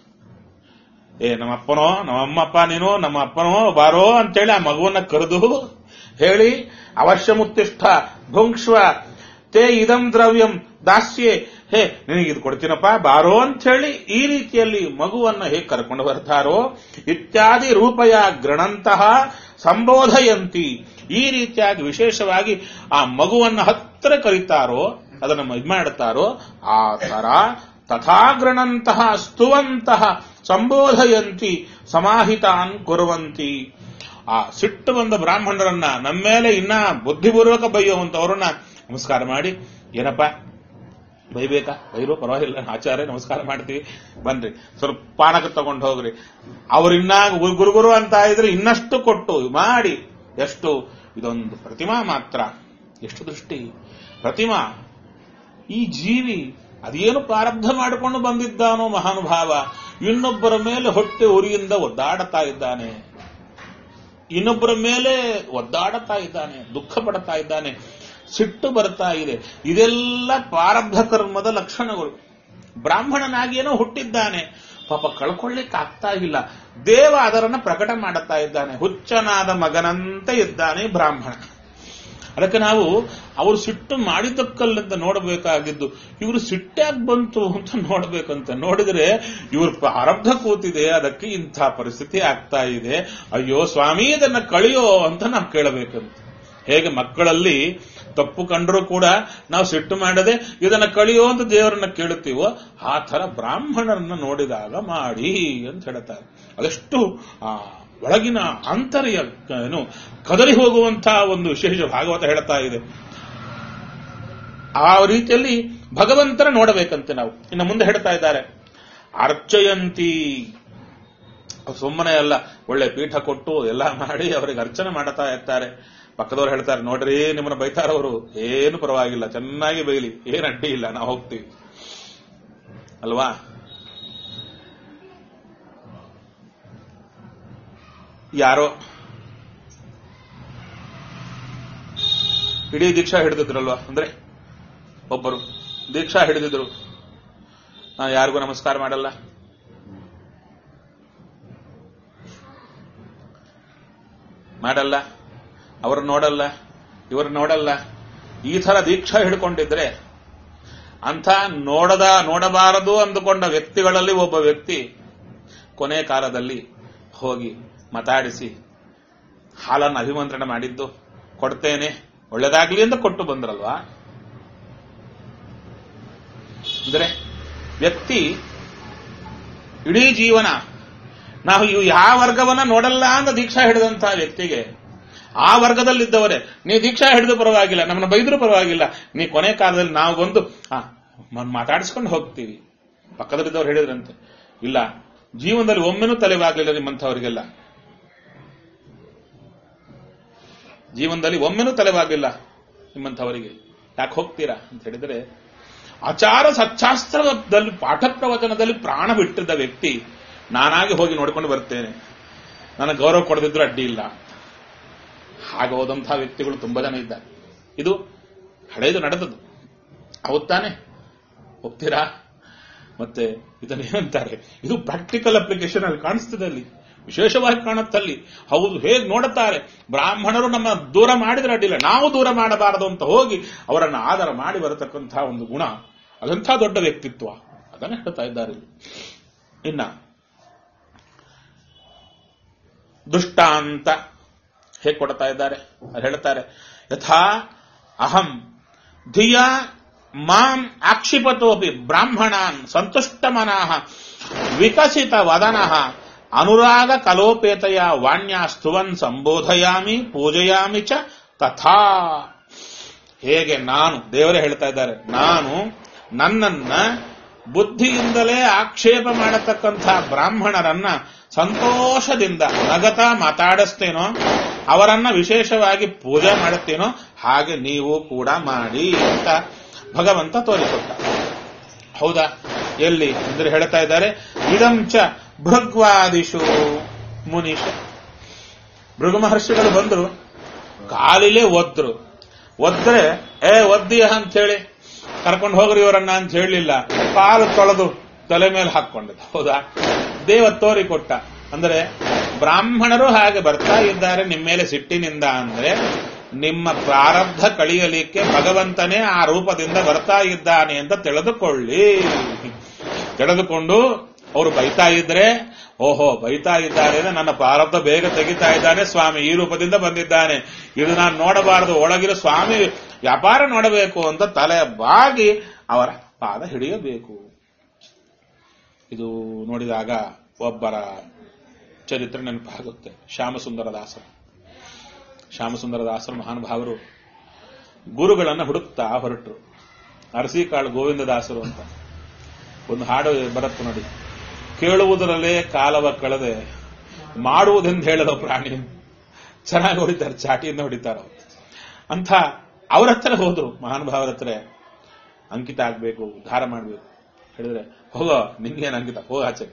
ಏ ನಮ್ಮಪ್ಪನೋ ನಮ್ಮಮ್ಮಪ್ಪ ನೀನು ನಮ್ಮ ಅಪ್ಪನೋ ಬಾರೋ ಅಂತೇಳಿ ಆ ಮಗುವನ್ನ ಕರೆದು ಹೇಳಿ ಅವಶ್ಯ ಮುತ್ತಿಷ್ಠ ಭುಂಕ್ಷ್ವ ತೇ ಇದಂ ದ್ರವ್ಯಂ ದಾಸ್ಯೆ ಹೇ ನಿನಗೆ ಇದು ಕೊಡ್ತೀನಪ್ಪ ಬಾರೋ ಅಂತ ಹೇಳಿ ಈ ರೀತಿಯಲ್ಲಿ ಮಗುವನ್ನ ಹೇಗೆ ಕರ್ಕೊಂಡು ಬರ್ತಾರೋ ಇತ್ಯಾದಿ ರೂಪಯ ಗೃಣಂತಹ ಸಂಬೋಧಯಂತಿ ಈ ರೀತಿಯಾಗಿ ವಿಶೇಷವಾಗಿ ಆ ಮಗುವನ್ನ ಹತ್ತಿರ ಕರೀತಾರೋ ಅದನ್ನು ಇದು ಮಾಡುತ್ತಾರೋ ಆ ತರ ತಥಾಗ್ರಣಂತಹ ಸ್ತುವಂತಹ ಸಂಬೋಧಯಂತಿ ಸಮಾಹಿತಾನ್ ಕುರುವಂತಿ ಆ ಸಿಟ್ಟು ಬಂದ ಬ್ರಾಹ್ಮಣರನ್ನ ನಮ್ಮ ಮೇಲೆ ಇನ್ನ ಬುದ್ಧಿಪೂರ್ವಕ ಬೈಯುವಂತವ್ರನ್ನ ನಮಸ್ಕಾರ ಮಾಡಿ ಏನಪ್ಪ ಬೈಬೇಕಾ ಬೈರೋ ಪರವಾಗಿಲ್ಲ ಆಚಾರ್ಯ ನಮಸ್ಕಾರ ಮಾಡ್ತೀವಿ ಬನ್ರಿ ಸ್ವಲ್ಪ ಪಾನಕ ತಗೊಂಡು ಹೋಗ್ರಿ ಅವ್ರಿನ್ನ ಗುರುಗುರು ಅಂತ ಇದ್ರೆ ಇನ್ನಷ್ಟು ಕೊಟ್ಟು ಮಾಡಿ ಎಷ್ಟು ಇದೊಂದು ಪ್ರತಿಮಾ ಮಾತ್ರ ಎಷ್ಟು ದೃಷ್ಟಿ ಪ್ರತಿಮಾ ಈ ಜೀವಿ ಅದೇನು ಪ್ರಾರಬ್ಧ ಮಾಡಿಕೊಂಡು ಬಂದಿದ್ದಾನೋ ಮಹಾನುಭಾವ ಇನ್ನೊಬ್ಬರ ಮೇಲೆ ಹೊಟ್ಟೆ ಉರಿಯಿಂದ ಒದ್ದಾಡುತ್ತಾ ಇದ್ದಾನೆ ಇನ್ನೊಬ್ಬರ ಮೇಲೆ ಒದ್ದಾಡುತ್ತಾ ಇದ್ದಾನೆ ದುಃಖ ಪಡ್ತಾ ಇದ್ದಾನೆ ಸಿಟ್ಟು ಬರ್ತಾ ಇದೆ ಇದೆಲ್ಲ ಪ್ರಾರಬ್ಧ ಕರ್ಮದ ಲಕ್ಷಣಗಳು ಬ್ರಾಹ್ಮಣನಾಗೇನೋ ಹುಟ್ಟಿದ್ದಾನೆ ಪಾಪ ಕಳ್ಕೊಳ್ಳಿಕ್ಕೆ ಆಗ್ತಾ ಇಲ್ಲ ದೇವ ಅದರನ್ನ ಪ್ರಕಟ ಮಾಡುತ್ತಾ ಇದ್ದಾನೆ ಹುಚ್ಚನಾದ ಮಗನಂತೆ ಇದ್ದಾನೆ ಬ್ರಾಹ್ಮಣ ಅದಕ್ಕೆ ನಾವು ಅವರು ಸಿಟ್ಟು ಮಾಡಿದ್ದಕ್ಕಲ್ಲಂತ ನೋಡಬೇಕಾಗಿದ್ದು ಇವರು ಸಿಟ್ಟಾಗಿ ಬಂತು ಅಂತ ನೋಡ್ಬೇಕಂತ ನೋಡಿದ್ರೆ ಇವ್ರ ಪ್ರಾರಬ್ಧ ಕೂತಿದೆ ಅದಕ್ಕೆ ಇಂಥ ಪರಿಸ್ಥಿತಿ ಆಗ್ತಾ ಇದೆ ಅಯ್ಯೋ ಸ್ವಾಮಿ ಇದನ್ನ ಕಳಿಯೋ ಅಂತ ನಾವು ಕೇಳಬೇಕಂತ ಹೇಗೆ ಮಕ್ಕಳಲ್ಲಿ ತಪ್ಪು ಕಂಡರೂ ಕೂಡ ನಾವು ಸಿಟ್ಟು ಮಾಡದೆ ಇದನ್ನ ಕಳಿಯೋ ಅಂತ ದೇವರನ್ನ ಕೇಳುತ್ತೀವೋ ಆ ತರ ಬ್ರಾಹ್ಮಣರನ್ನ ನೋಡಿದಾಗ ಮಾಡಿ ಅಂತ ಹೇಳ್ತಾರೆ ಅದೆಷ್ಟು ಆ ಒಳಗಿನ ಆಂತರ್ಯ ಏನು ಕದರಿ ಹೋಗುವಂತಹ ಒಂದು ವಿಶೇಷ ಭಾಗವತ ಹೇಳ್ತಾ ಇದೆ ಆ ರೀತಿಯಲ್ಲಿ ಭಗವಂತನ ನೋಡಬೇಕಂತೆ ನಾವು ಇನ್ನು ಮುಂದೆ ಹೇಳ್ತಾ ಇದ್ದಾರೆ ಅರ್ಚಯಂತಿ ಸುಮ್ಮನೆ ಅಲ್ಲ ಒಳ್ಳೆ ಪೀಠ ಕೊಟ್ಟು ಎಲ್ಲ ಮಾಡಿ ಅವರಿಗೆ ಅರ್ಚನೆ ಮಾಡ್ತಾ ಇರ್ತಾರೆ ಪಕ್ಕದವ್ರು ಹೇಳ್ತಾರೆ ನೋಡ್ರಿ ನಿಮ್ಮನ್ನ ಬೈತಾರವರು ಏನು ಪರವಾಗಿಲ್ಲ ಚೆನ್ನಾಗಿ ಬೈಲಿ ಏನ್ ಅಡ್ಡಿ ಇಲ್ಲ ನಾವು ಹೋಗ್ತೀವಿ ಅಲ್ವಾ ಯಾರೋ ಇಡೀ ದೀಕ್ಷಾ ಹಿಡಿದಿದ್ರಲ್ವಾ ಅಂದ್ರೆ ಒಬ್ಬರು ದೀಕ್ಷಾ ಹಿಡಿದಿದ್ರು ನಾ ಯಾರಿಗೂ ನಮಸ್ಕಾರ ಮಾಡಲ್ಲ ಮಾಡಲ್ಲ ಅವ್ರು ನೋಡಲ್ಲ ಇವರು ನೋಡಲ್ಲ ಈ ತರ ದೀಕ್ಷಾ ಹಿಡ್ಕೊಂಡಿದ್ರೆ ಅಂಥ ನೋಡದ ನೋಡಬಾರದು ಅಂದುಕೊಂಡ ವ್ಯಕ್ತಿಗಳಲ್ಲಿ ಒಬ್ಬ ವ್ಯಕ್ತಿ ಕೊನೆ ಕಾಲದಲ್ಲಿ ಹೋಗಿ ಮಾತಾಡಿಸಿ ಹಾಲನ್ನು ಅಭಿಮಂತ್ರಣ ಮಾಡಿದ್ದು ಕೊಡ್ತೇನೆ ಒಳ್ಳೇದಾಗ್ಲಿ ಅಂತ ಕೊಟ್ಟು ಬಂದ್ರಲ್ವಾ ಅಂದ್ರೆ ವ್ಯಕ್ತಿ ಇಡೀ ಜೀವನ ನಾವು ಇವು ಯಾವ ವರ್ಗವನ್ನ ನೋಡಲ್ಲ ಅಂತ ದೀಕ್ಷಾ ಹಿಡಿದಂತಹ ವ್ಯಕ್ತಿಗೆ ಆ ವರ್ಗದಲ್ಲಿದ್ದವರೇ ನೀ ದೀಕ್ಷಾ ಹಿಡಿದು ಪರವಾಗಿಲ್ಲ ನಮ್ಮನ್ನ ಬೈದ್ರು ಪರವಾಗಿಲ್ಲ ನೀ ಕೊನೆ ಕಾಲದಲ್ಲಿ ನಾವು ಬಂದು ಆ, ಮ- ಮಾತಾಡಿಸ್ಕೊಂಡು ಹೋಗ್ತೀವಿ ಪಕ್ಕದಲ್ಲಿದ್ದವ್ರು ಹೇಳಿದ್ರಂತೆ ಇಲ್ಲ ಜೀವನದಲ್ಲಿ ಒಮ್ಮೆನೂ ತಲೆವಾಗಲಿಲ್ಲ ನಿಮ್ಮಂಥವರಿಗೆಲ್ಲ ಜೀವನದಲ್ಲಿ ಒಮ್ಮೆನೂ ತಲೆವಾಗಲಿಲ್ಲ ನಿಮ್ಮಂಥವರಿಗೆ ಯಾಕೆ ಹೋಗ್ತೀರಾ ಅಂತ ಹೇಳಿದ್ರೆ ಆಚಾರ ಸಚ್ಚಾಸ್ತ್ರದಲ್ಲಿ ಪಾಠ ಪ್ರವಚನದಲ್ಲಿ ಪ್ರಾಣ ಬಿಟ್ಟಿದ್ದ ವ್ಯಕ್ತಿ ನಾನಾಗಿ ಹೋಗಿ ನೋಡ್ಕೊಂಡು ಬರ್ತೇನೆ ನನಗೆ ಗೌರವ ಕೊಡದಿದ್ರು ಅಡ್ಡಿ ಇಲ್ಲ ಹಾಗೆ ಹೋದಂತಹ ವ್ಯಕ್ತಿಗಳು ತುಂಬಾ ಜನ ಇದ್ದಾರೆ ಇದು ಹಳೆಯದು ನಡೆದದ್ದು ಹೌದ್ ತಾನೆ ಹೋಗ್ತೀರಾ ಮತ್ತೆ ಇದನ್ನ ಏನಂತಾರೆ ಇದು ಪ್ರಾಕ್ಟಿಕಲ್ ಅಪ್ಲಿಕೇಶನ್ ಅಲ್ಲಿ ಕಾಣಿಸ್ತದೆ ಅಲ್ಲಿ ವಿಶೇಷವಾಗಿ ಕಾಣುತ್ತಲ್ಲಿ ಹೌದು ಹೇಗೆ ನೋಡುತ್ತಾರೆ ಬ್ರಾಹ್ಮಣರು ನಮ್ಮ ದೂರ ಮಾಡಿದ್ರೆ ಅಡ್ಡಿಲ್ಲ ನಾವು ದೂರ ಮಾಡಬಾರದು ಅಂತ ಹೋಗಿ ಅವರನ್ನು ಆದರ ಮಾಡಿ ಬರತಕ್ಕಂತಹ ಒಂದು ಗುಣ ಅದಂಥ ದೊಡ್ಡ ವ್ಯಕ್ತಿತ್ವ ಅದನ್ನ ಹೇಳ್ತಾ ಇದ್ದಾರೆ ಇಲ್ಲಿ. ಇನ್ನ ದೃಷ್ಟಾಂತ ಹೇಗೆ ಕೊಡ್ತಾ ಇದ್ದಾರೆ ಅದು ಹೇಳ್ತಾರೆ ಯಥಾ ಅಹಂ ಧಿಯ ಮಾಂ ಆಕ್ಷಿಪತೋಪಿ ಬ್ರಾಹ್ಮಣಾನ್ ಸಂತುಷ್ಟ ಮನಃ ವಿಕಸಿತ ವದನಃ ಅನುರಾಗ ಕಲೋಪೇತೆಯ ವಾಣ್ಯ ಸ್ತುವನ್ ಸಂಬೋಧಯಾಮಿ ಪೂಜಯಾಮಿ ಚ ತಥಾ ಹೇಗೆ ನಾನು ದೇವರೇ ಹೇಳ್ತಾ ಇದ್ದಾರೆ ನಾನು ನನ್ನನ್ನ ಬುದ್ಧಿಯಿಂದಲೇ ಆಕ್ಷೇಪ ಮಾಡತಕ್ಕಂಥ ಬ್ರಾಹ್ಮಣರನ್ನ ಸಂತೋಷದಿಂದ ನಗತ ಮಾತಾಡಿಸ್ತೇನೋ ಅವರನ್ನ ವಿಶೇಷವಾಗಿ ಪೂಜೆ ಮಾಡುತ್ತೇನೋ ಹಾಗೆ ನೀವು ಕೂಡ ಮಾಡಿ ಅಂತ ಭಗವಂತ ತೋರಿಕೊಟ್ಟ ಹೌದಾ ಎಲ್ಲಿ ಅಂದ್ರೆ ಹೇಳ್ತಾ ಇದ್ದಾರೆ ಇದಂಚ ಭೃಗ್ವಾದಿಶು ಮುನೀಶ ಭೃಗು ಮಹರ್ಷಿಗಳು ಬಂದ್ರು ಕಾಲಿಲೆ ಒದ್ರು ಒದ್ರೆ ಏ ಒದ್ದೀಯ ಅಂತ ಹೇಳಿ ಕರ್ಕೊಂಡು ಹೋಗ್ರಿ ಇವರನ್ನ ಅಂತ ಹೇಳಲಿಲ್ಲ ಕಾಲು ತೊಳೆದು ತಲೆ ಮೇಲೆ ಹಾಕೊಂಡಿದ್ದ ಹೌದಾ ದೇವ ತೋರಿಕೊಟ್ಟ ಅಂದ್ರೆ ಬ್ರಾಹ್ಮಣರು ಹಾಗೆ ಬರ್ತಾ ಇದ್ದಾರೆ ನಿಮ್ಮ ಮೇಲೆ ಸಿಟ್ಟಿನಿಂದ ಅಂದ್ರೆ ನಿಮ್ಮ ಪ್ರಾರಬ್ಧ ಕಳಿಯಲಿಕ್ಕೆ ಭಗವಂತನೇ ಆ ರೂಪದಿಂದ ಬರ್ತಾ ಇದ್ದಾನೆ ಅಂತ ತಿಳಿದುಕೊಳ್ಳಿ ತಿಳಿದುಕೊಂಡು ಅವರು ಬೈತಾ ಇದ್ರೆ ಓಹೋ ಬೈತಾ ಇದ್ದಾರೆ ಅಂದ್ರೆ ನನ್ನ ಪ್ರಾರಬ್ಧ ಬೇಗ ತೆಗಿತಾ ಇದ್ದಾನೆ ಸ್ವಾಮಿ ಈ ರೂಪದಿಂದ ಬಂದಿದ್ದಾನೆ ಇದು ನಾನು ನೋಡಬಾರದು ಒಳಗಿರೋ ಸ್ವಾಮಿ ವ್ಯಾಪಾರ ನೋಡಬೇಕು ಅಂತ ತಲೆ ಬಾಗಿ ಅವರ ಪಾದ ಹಿಡಿಯಬೇಕು ಇದು ನೋಡಿದಾಗ ಒಬ್ಬರ ಚರಿತ್ರೆ ನೆನಪಾಗುತ್ತೆ ಶ್ಯಾಮಸುಂದರ ದಾಸರು ಶ್ಯಾಮಸುಂದರ ದಾಸರು ಮಹಾನುಭಾವರು ಗುರುಗಳನ್ನ ಹುಡುಕ್ತಾ ಹೊರಟರು ಅರಸಿಕಾಳು ಗೋವಿಂದ ದಾಸರು ಅಂತ ಒಂದು ಹಾಡು ಬರುತ್ತೆ ನೋಡಿ ಕೇಳುವುದರಲ್ಲೇ ಕಾಲವ ಕಳೆದೆ ಮಾಡುವುದೆಂದು ಹೇಳದ ಪ್ರಾಣಿ ಚೆನ್ನಾಗಿ ಹೊಡಿತಾರೆ ಚಾಟಿಯಿಂದ ಹೊಡಿತಾರ ಅಂತ ಅವ್ರ ಹತ್ರ ಹೋದ್ರು ಮಹಾನುಭಾವರ ಹತ್ರ ಅಂಕಿತ ಆಗ್ಬೇಕು ಉದ್ಧಾರ ಮಾಡ್ಬೇಕು ಹೇಳಿದ್ರೆ ಹೋಗೋ ನಿನ್ಗೇನು ಅಂಕಿತ ಹೋಗ ಆಚೆ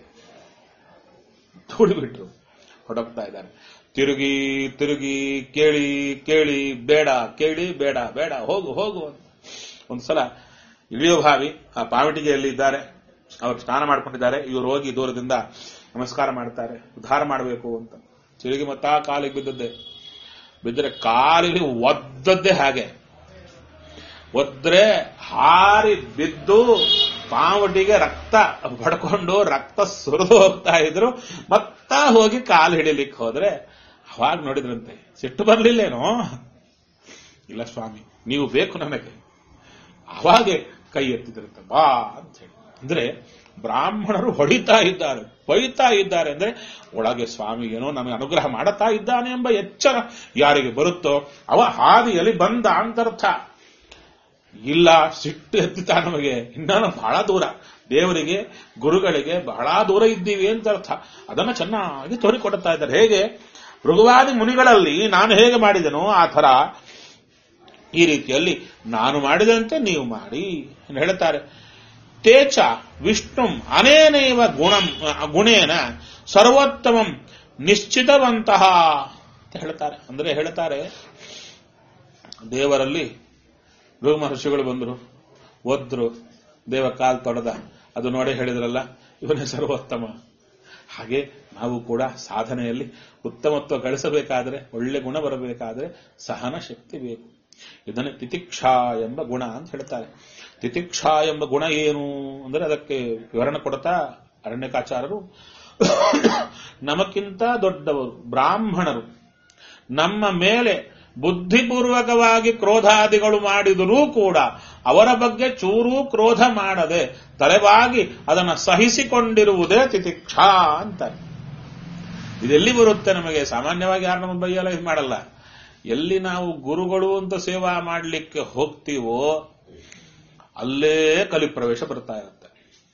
ಬಿಟ್ರು ಹೊಡಕ್ತಾ ಇದ್ದಾರೆ ತಿರುಗಿ ತಿರುಗಿ ಕೇಳಿ ಕೇಳಿ ಬೇಡ ಕೇಳಿ ಬೇಡ ಬೇಡ ಹೋಗು ಹೋಗು ಅಂತ ಒಂದ್ಸಲ ಇಳಿಯೋ ಭಾವಿ ಆ ಪಾವಟಿಗೆಯಲ್ಲಿ ಇದ್ದಾರೆ ಅವರು ಸ್ನಾನ ಮಾಡ್ಕೊಂಡಿದ್ದಾರೆ ಇವರು ಹೋಗಿ ದೂರದಿಂದ ನಮಸ್ಕಾರ ಮಾಡ್ತಾರೆ ಉದ್ಧಾರ ಮಾಡಬೇಕು ಅಂತ ತಿರುಗಿ ಮತ್ತಾ ಕಾಲಿಗೆ ಬಿದ್ದದ್ದೇ ಬಿದ್ದರೆ ಕಾಲಿಗೆ ಒದ್ದದ್ದೇ ಹಾಗೆ ಒದ್ರೆ ಹಾರಿ ಬಿದ್ದು ಪಾವಟಿಗೆ ರಕ್ತ ಬಡ್ಕೊಂಡು ರಕ್ತ ಸುರಿದು ಹೋಗ್ತಾ ಇದ್ರು ಮತ್ತ ಹೋಗಿ ಕಾಲು ಹಿಡಿಲಿಕ್ಕೆ ಹೋದ್ರೆ ಅವಾಗ ನೋಡಿದ್ರಂತೆ ಸಿಟ್ಟು ಬರ್ಲಿಲ್ಲೇನೋ ಇಲ್ಲ ಸ್ವಾಮಿ ನೀವು ಬೇಕು ನನಗೆ ಅವಾಗೆ ಕೈ ಎತ್ತಿದ್ರಂತೆ ಬಾ ಅಂತ ಹೇಳಿ ಅಂದ್ರೆ ಬ್ರಾಹ್ಮಣರು ಹೊಡಿತಾ ಇದ್ದಾರೆ ಬೈತಾ ಇದ್ದಾರೆ ಅಂದ್ರೆ ಒಳಗೆ ಸ್ವಾಮಿ ಏನೋ ನನಗೆ ಅನುಗ್ರಹ ಮಾಡುತ್ತಾ ಇದ್ದಾನೆ ಎಂಬ ಎಚ್ಚರ ಯಾರಿಗೆ ಬರುತ್ತೋ ಅವ ಹಾದಿಯಲ್ಲಿ ಬಂದ ಅಂತರ್ಥ ಇಲ್ಲ ಸಿಟ್ಟು ಎತ್ತಿತ ನಮಗೆ ಇನ್ನಾನು ಬಹಳ ದೂರ ದೇವರಿಗೆ ಗುರುಗಳಿಗೆ ಬಹಳ ದೂರ ಇದ್ದೀವಿ ಅಂತ ಅರ್ಥ ಅದನ್ನು ಚೆನ್ನಾಗಿ ತೋರಿಕೊಡುತ್ತಾ ಇದ್ದಾರೆ ಹೇಗೆ ಭೃಗುವಾದಿ ಮುನಿಗಳಲ್ಲಿ ನಾನು ಹೇಗೆ ಮಾಡಿದೆನೋ ಆ ಥರ ಈ ರೀತಿಯಲ್ಲಿ ನಾನು ಮಾಡಿದಂತೆ ನೀವು ಮಾಡಿ ಎಂದು ಹೇಳುತ್ತಾರೆ ತೇಚ ವಿಷ್ಣುಂ ಅನೇನೈವ ಗುಣಂ ಗುಣೇನ ಸರ್ವೋತ್ತಮಂ ನಿಶ್ಚಿತವಂತಹ ಅಂತ ಹೇಳ್ತಾರೆ ಅಂದ್ರೆ ಹೇಳ್ತಾರೆ ದೇವರಲ್ಲಿ ಭೃಗು ಮಹರ್ಷಿಗಳು ಬಂದರು ಒದ್ರು ದೇವ ಕಾಲ್ ತೊಡೆದ ಅದು ನೋಡಿ ಹೇಳಿದ್ರಲ್ಲ ಇವನೇ ಸರ್ವೋತ್ತಮ ಹಾಗೆ ನಾವು ಕೂಡ ಸಾಧನೆಯಲ್ಲಿ ಉತ್ತಮತ್ವ ಗಳಿಸಬೇಕಾದ್ರೆ ಒಳ್ಳೆ ಗುಣ ಬರಬೇಕಾದ್ರೆ ಸಹನ ಶಕ್ತಿ ಬೇಕು ಇದನ್ನೇ ತಿತಿಕ್ಷಾ ಎಂಬ ಗುಣ ಅಂತ ಹೇಳ್ತಾರೆ ತಿತಿಕ್ಷಾ ಎಂಬ ಗುಣ ಏನು ಅಂದರೆ ಅದಕ್ಕೆ ವಿವರಣೆ ಕೊಡ್ತಾ ಅರಣ್ಯಕಾಚಾರರು ನಮಕ್ಕಿಂತ ದೊಡ್ಡವರು ಬ್ರಾಹ್ಮಣರು ನಮ್ಮ ಮೇಲೆ ಬುದ್ಧಿಪೂರ್ವಕವಾಗಿ ಕ್ರೋಧಾದಿಗಳು ಮಾಡಿದರೂ ಕೂಡ ಅವರ ಬಗ್ಗೆ ಚೂರೂ ಕ್ರೋಧ ಮಾಡದೆ ತಲೆವಾಗಿ ಅದನ್ನು ಸಹಿಸಿಕೊಂಡಿರುವುದೇ ತಿತಿಕ್ಷಾ ಅಂತಾರೆ ಇದೆಲ್ಲಿ ಬರುತ್ತೆ ನಮಗೆ ಸಾಮಾನ್ಯವಾಗಿ ಯಾರು ನಮ್ಮ ಬೈಯಲ್ಲ ಇದು ಮಾಡಲ್ಲ ಎಲ್ಲಿ ನಾವು ಗುರುಗಳು ಅಂತ ಸೇವಾ ಮಾಡಲಿಕ್ಕೆ ಹೋಗ್ತೀವೋ ಅಲ್ಲೇ ಕಲಿಪ್ರವೇಶ ಬರ್ತಾ ಇರುತ್ತೆ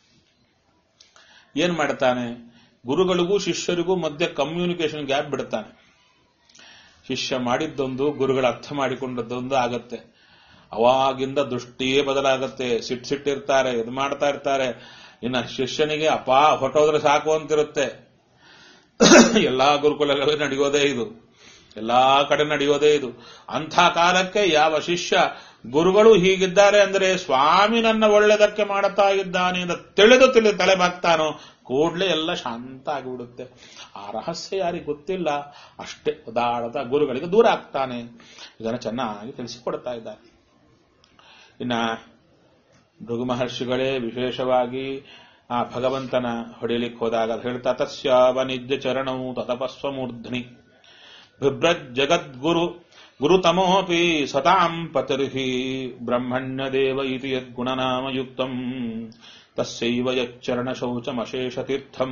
ಏನ್ ಮಾಡ್ತಾನೆ ಗುರುಗಳಿಗೂ ಶಿಷ್ಯರಿಗೂ ಮಧ್ಯೆ ಕಮ್ಯುನಿಕೇಶನ್ ಗ್ಯಾಪ್ ಬಿಡ್ತಾನೆ ಶಿಷ್ಯ ಮಾಡಿದ್ದೊಂದು ಗುರುಗಳು ಅರ್ಥ ಮಾಡಿಕೊಂಡದ್ದೊಂದು ಆಗತ್ತೆ ಅವಾಗಿಂದ ದೃಷ್ಟಿಯೇ ಬದಲಾಗತ್ತೆ ಸಿಟ್ ಸಿಟ್ಟಿರ್ತಾರೆ ಇದು ಮಾಡ್ತಾ ಇರ್ತಾರೆ ಇನ್ನ ಶಿಷ್ಯನಿಗೆ ಅಪ ಹೊಟ್ಟೋದ್ರೆ ಸಾಕು ಅಂತಿರುತ್ತೆ ಎಲ್ಲಾ ಗುರುಕುಲಗಳೇ ನಡೆಯೋದೇ ಇದು ಎಲ್ಲಾ ಕಡೆ ನಡೆಯೋದೇ ಇದು ಅಂಥ ಕಾಲಕ್ಕೆ ಯಾವ ಶಿಷ್ಯ ಗುರುಗಳು ಹೀಗಿದ್ದಾರೆ ಅಂದರೆ ಸ್ವಾಮಿ ನನ್ನ ಒಳ್ಳೆದಕ್ಕೆ ಮಾಡುತ್ತಾ ಇದ್ದಾನೆ ಅಂತ ತಿಳಿದು ತಿಳಿದು ತಲೆ ಬಾಗ್ತಾನೋ ಕೂಡ್ಲೆ ಎಲ್ಲ ಶಾಂತ ಆಗಿಬಿಡುತ್ತೆ ಆ ರಹಸ್ಯ ಯಾರಿಗೆ ಗೊತ್ತಿಲ್ಲ ಅಷ್ಟೇ ಉದಾಹರಣದ ಗುರುಗಳಿಗೆ ದೂರ ಆಗ್ತಾನೆ ಇದನ್ನು ಚೆನ್ನಾಗಿ ತಿಳಿಸಿಕೊಡ್ತಾ ಇದ್ದಾರೆ ಇನ್ನ ಭೃಗು ಮಹರ್ಷಿಗಳೇ ವಿಶೇಷವಾಗಿ ಆ ಭಗವಂತನ ಹೊಡೆಯಲಿಕ್ಕೆ ಹೋದಾಗ ಅದು ಹೇಳ್ತಾ ತಸ್ಯಾವ ನಿಜ ಚರಣವು ತತಪಸ್ವ ಮೂರ್ಧನಿ ಬಿಭ್ರಜ್ ಜಗದ್ಗುರು ಗುರುತಮೋಪಿ ಸತಾಂ ಪತಿರ್ಹಿ ಬ್ರಹ್ಮಣ್ಯ ದೇವ ಇತಿ ಯದ್ಗುಣನಾಮಯುಕ್ತಂ ತಸ್ಯೈವ ಯಚ್ಚರಣ ಶೌಚಮಶೇಷ ತೀರ್ಥಂ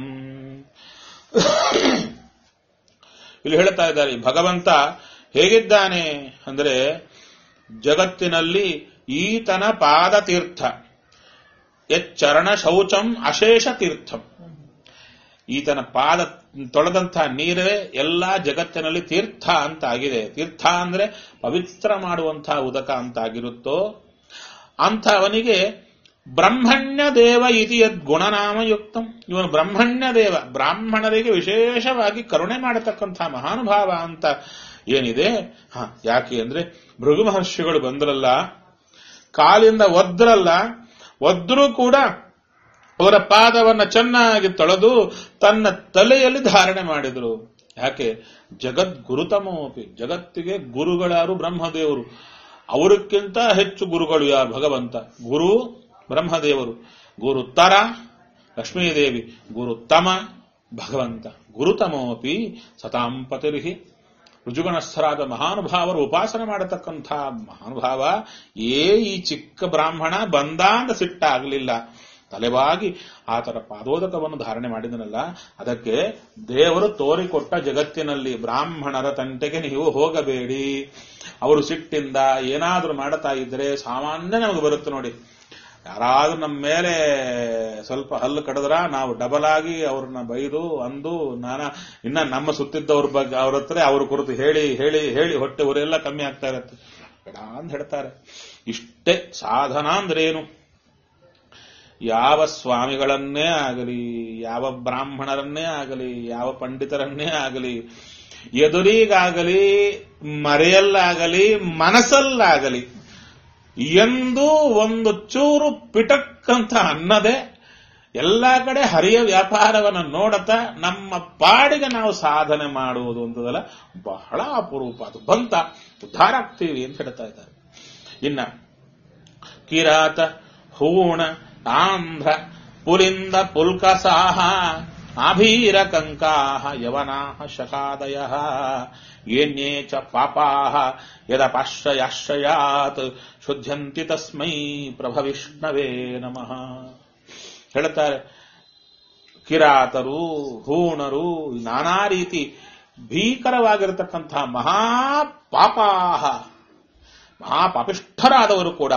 ಇಲ್ಲಿ ಹೇಳ್ತಾ ಇದ್ದಾರೆ ಭಗವಂತ ಹೇಗಿದ್ದಾನೆ ಅಂದರೆ ಜಗತ್ತಿನಲ್ಲಿ ಈತನ ಪಾದ ತೀರ್ಥ ಎಚ್ಚರಣ ಶೌಚಂ ಅಶೇಷ ತೀರ್ಥಂ ಈತನ ಪಾದ ತೊಳೆದಂತಹ ನೀರೇ ಎಲ್ಲಾ ಜಗತ್ತಿನಲ್ಲಿ ತೀರ್ಥ ಅಂತ ಆಗಿದೆ ತೀರ್ಥ ಅಂದ್ರೆ ಪವಿತ್ರ ಮಾಡುವಂತಹ ಉದಕ ಅಂತ ಆಗಿರುತ್ತೋ ಅಂತ ಅವನಿಗೆ ಬ್ರಹ್ಮಣ್ಯ ದೇವ ಇತಿ ಯದ್ ಗುಣನಾಮಯುಕ್ತಂ ಇವನು ಬ್ರಹ್ಮಣ್ಯ ದೇವ ಬ್ರಾಹ್ಮಣರಿಗೆ ವಿಶೇಷವಾಗಿ ಕರುಣೆ ಮಾಡತಕ್ಕಂತಹ ಮಹಾನುಭಾವ ಅಂತ ಏನಿದೆ ಹ ಯಾಕೆ ಅಂದ್ರೆ ಭೃಗು ಮಹರ್ಷಿಗಳು ಬಂದ್ರಲ್ಲ ಕಾಲಿಂದ ಒದ್ರಲ್ಲ ಒದ್ರೂ ಕೂಡ ಅವರ ಪಾದವನ್ನ ಚೆನ್ನಾಗಿ ತೊಳೆದು ತನ್ನ ತಲೆಯಲ್ಲಿ ಧಾರಣೆ ಮಾಡಿದರು ಯಾಕೆ ಜಗದ್ಗುರುತಮೋಪಿ ಜಗತ್ತಿಗೆ ಗುರುಗಳಾರು ಬ್ರಹ್ಮದೇವರು ಅವರಕ್ಕಿಂತ ಹೆಚ್ಚು ಗುರುಗಳು ಯಾರು ಭಗವಂತ ಗುರು ಬ್ರಹ್ಮದೇವರು ಗುರುತ್ತರ ಲಕ್ಷ್ಮೀದೇವಿ ಗುರುತ್ತಮ ಭಗವಂತ ಗುರುತಮೋಪಿ ಸತಾಂಪತಿರಿಹಿ ರುಜುಗಣಸ್ಥರಾದ ಮಹಾನುಭಾವರು ಉಪಾಸನೆ ಮಾಡತಕ್ಕಂಥ ಮಹಾನುಭಾವ ಏ ಈ ಚಿಕ್ಕ ಬ್ರಾಹ್ಮಣ ಬಂದ ಅಂತ ಸಿಟ್ಟಾಗಲಿಲ್ಲ ತಲೆವಾಗಿ ಆತರ ಪಾದೋದಕವನ್ನು ಧಾರಣೆ ಮಾಡಿದನಲ್ಲ ಅದಕ್ಕೆ ದೇವರು ತೋರಿಕೊಟ್ಟ ಜಗತ್ತಿನಲ್ಲಿ ಬ್ರಾಹ್ಮಣರ ತಂಟೆಗೆ ನೀವು ಹೋಗಬೇಡಿ ಅವರು ಸಿಟ್ಟಿಂದ ಏನಾದರೂ ಮಾಡ್ತಾ ಇದ್ರೆ ಸಾಮಾನ್ಯ ನಮಗೆ ಬರುತ್ತೆ ನೋಡಿ ಯಾರಾದ್ರೂ ನಮ್ಮ ಮೇಲೆ ಸ್ವಲ್ಪ ಹಲ್ಲು ಕಡಿದ್ರ ನಾವು ಡಬಲ್ ಆಗಿ ಅವ್ರನ್ನ ಬೈದು ಅಂದು ನಾನಾ ಇನ್ನ ನಮ್ಮ ಸುತ್ತಿದ್ದವ್ರ ಬಗ್ಗೆ ಅವ್ರ ಹತ್ರ ಅವ್ರ ಕುರಿತು ಹೇಳಿ ಹೇಳಿ ಹೇಳಿ ಹೊಟ್ಟೆ ಊರೆಲ್ಲ ಕಮ್ಮಿ ಆಗ್ತಾ ಇರತ್ತೆ ಬೇಡ ಅಂತ ಹೇಳ್ತಾರೆ ಇಷ್ಟೇ ಸಾಧನ ಅಂದ್ರೇನು ಯಾವ ಸ್ವಾಮಿಗಳನ್ನೇ ಆಗಲಿ ಯಾವ ಬ್ರಾಹ್ಮಣರನ್ನೇ ಆಗಲಿ ಯಾವ ಪಂಡಿತರನ್ನೇ ಆಗಲಿ ಎದುರಿಗಾಗಲಿ ಮರೆಯಲ್ಲಾಗಲಿ ಮನಸ್ಸಲ್ಲಾಗಲಿ ಎಂದು ಒಂದು ಚೂರು ಪಿಟಕ್ಕಂತ ಅನ್ನದೆ ಎಲ್ಲ ಕಡೆ ಹರಿಯ ವ್ಯಾಪಾರವನ್ನು ನೋಡುತ್ತಾ ನಮ್ಮ ಪಾಡಿಗೆ ನಾವು ಸಾಧನೆ ಮಾಡುವುದು ಅಂತದಲ್ಲ ಬಹಳ ಅಪರೂಪ ಅದು ಬಂತ ಉದ್ಧಾರ ಆಗ್ತೀವಿ ಅಂತ ಹೇಳ್ತಾ ಇದ್ದಾರೆ ಇನ್ನ ಕಿರಾತ ಹೂಣ ಆಂಧ್ರ ಪುಲಿಂದ ಪುಲ್ಕಸಾಹ ಆಭೀರ ಕಂಕಾಹ ಯವನಾಹ ಶಕಾದಯ ಏನ್ಯೇ ಚ ಪಾಪಾಹ ಯದಪಾಶ್ರಯಾಶ್ರಯಾತ್ ಶುದ್ಧಂತಿ ತಸ್ಮೈ ಪ್ರಭವಿಷ್ಣವೇ ನಮಃ ಹೇಳ್ತಾರೆ ಕಿರಾತರು ಹೂಣರು ನಾನಾ ರೀತಿ ಭೀಕರವಾಗಿರತಕ್ಕಂತಹ ಮಹಾಪಾಪಾಹ ಮಹಾಪಾಪಿಷ್ಠರಾದವರು ಕೂಡ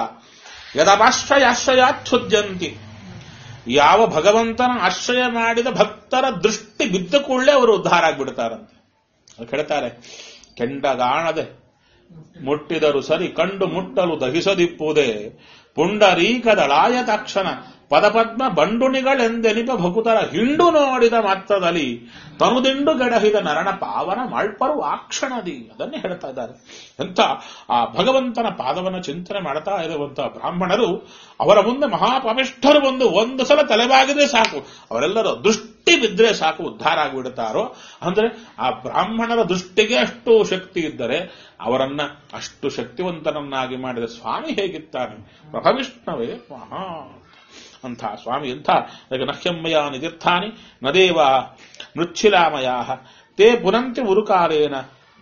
ಯದಪಾಶ್ರಯಾಶ್ರಯಾಚ್ಛುದ್ಯಂತಿ ಯಾವ ಭಗವಂತನ ಆಶ್ರಯ ಮಾಡಿದ ಭಕ್ತರ ದೃಷ್ಟಿ ಬಿದ್ದ ಕೂಡಲೇ ಅವರು ಉದ್ಧಾರ ಆಗ್ಬಿಡ್ತಾರಂತೆ ಅದು ಹೇಳ್ತಾರೆ ಕೆಂಡಗಾಣದೆ ಮುಟ್ಟಿದರು ಸರಿ ಕಂಡು ಮುಟ್ಟಲು ದಹಿಸದಿಪ್ಪುವುದೇ ಪುಂಡರೀಕದಳಾಯ ತಕ್ಷಣ ಪದಪದ್ಮ ಬಂಡುಣಿಗಳೆಂದೆನಿಪ ಭಕುತರ ಹಿಂಡು ನೋಡಿದ ಮಾತ್ರದಲ್ಲಿ ತನುದಿಂಡು ಗಡಹಿದ ನರಣ ಪಾವನ ಮಾಳ್ಪರು ಆ ಕ್ಷಣದಿ ಅದನ್ನೇ ಹೇಳ್ತಾ ಇದ್ದಾರೆ ಎಂತ ಆ ಭಗವಂತನ ಪಾದವನ್ನು ಚಿಂತನೆ ಮಾಡ್ತಾ ಇರುವಂತಹ ಬ್ರಾಹ್ಮಣರು ಅವರ ಮುಂದೆ ಮಹಾಪಾಪಿಷ್ಠರು ಬಂದು ಒಂದು ಸಲ ತಲೆಬಾಗಿದ್ರೆ ಸಾಕು ಅವರೆಲ್ಲರೂ ದೃಷ್ಟಿ ಬಿದ್ದರೆ ಸಾಕು ಉದ್ಧಾರ ಆಗಿಬಿಡುತ್ತಾರೋ ಅಂದ್ರೆ ಆ ಬ್ರಾಹ್ಮಣರ ದೃಷ್ಟಿಗೆ ಅಷ್ಟು ಶಕ್ತಿ ಇದ್ದರೆ ಅವರನ್ನ ಅಷ್ಟು ಶಕ್ತಿವಂತನನ್ನಾಗಿ ಮಾಡಿದ ಸ್ವಾಮಿ ಹೇಗಿದ್ದಾನೆ ಪ್ರಭವಿಷ್ಣವೇ ಮಹಾ ಅಂಥ ಸ್ವಾಮಿ ಎಂಥ ನಖ್ಯಮ್ಮಯ ನಿತೀರ್ಥಾನಿ ನದೇವ ಮೃಚ್ಛಿಲಾಮಯ ತೇ ಪುನಂತಿ ಉರುಕಾಲೇನ